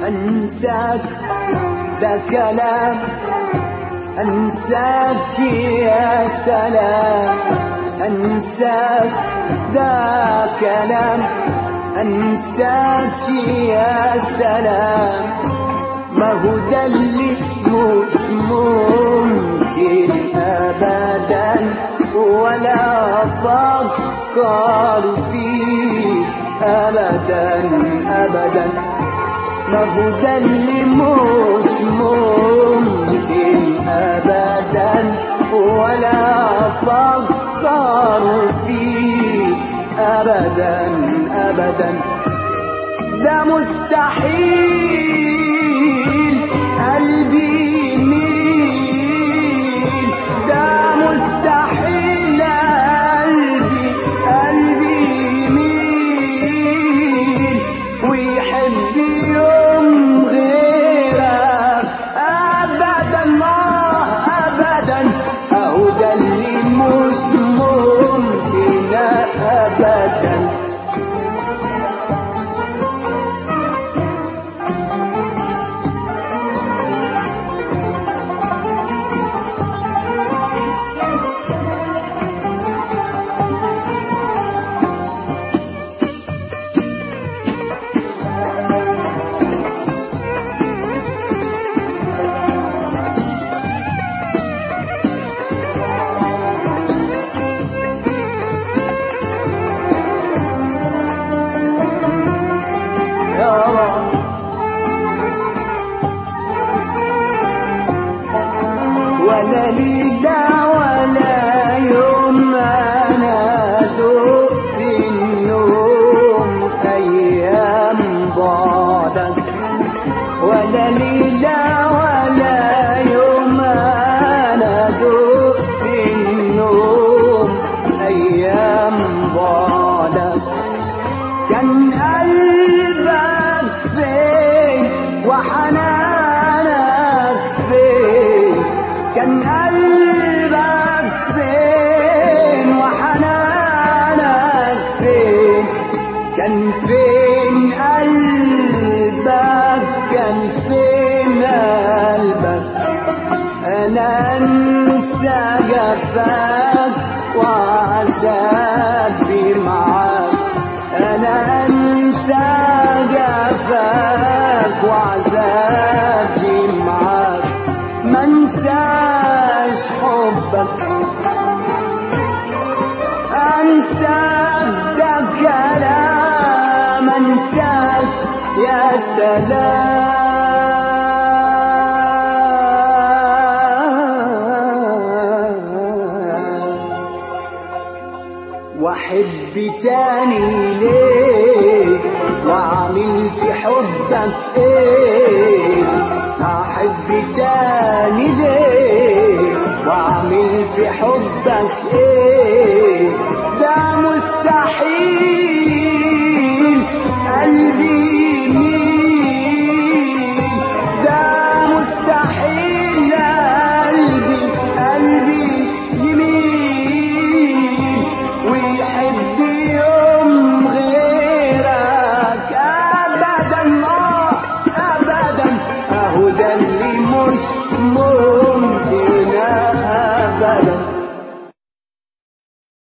أنساك ده كلام أنساك يا سلام أنساك ده كلام أنساك يا سلام ما هو ده اللي مش ممكن أبدا ولا أفكر فيه أبدا أبدا ما هو ده اللي مش ممكن أبدا ولا أفكر فيه أبدا أبدا ده مستحيل قلبي يميل ده مستحيل قلبي قلبي يميل ويحب يوم غيرك أبدا ما أبدا أهو ده اللي مش ممكن أبدا يا رب ولا ليلة ولا يوم أنا دقت النوم أيام بعدك ولا ليلة ولا يوم أنا دقت النوم أيام بعدك كان قلبك فين وحنانك فين كان قلبك فين وحنانك فين كان فين قلبك كان فين قلبك انا انسى جفاك وعذابي معاك انا انسى جفاك وعذابي معاك ما انساش حبك انسى ده كلام انساك يا سلام واحب تاني ليه واعمل في حبك ايه احب تاني ليه واعمل في حبك ايه ده مستحيل قلبي يميل ده مستحيل قلبي قلبي يميل ويحب يوم غيرك ابدا اه ابدا اهو ده اللي مش ممكن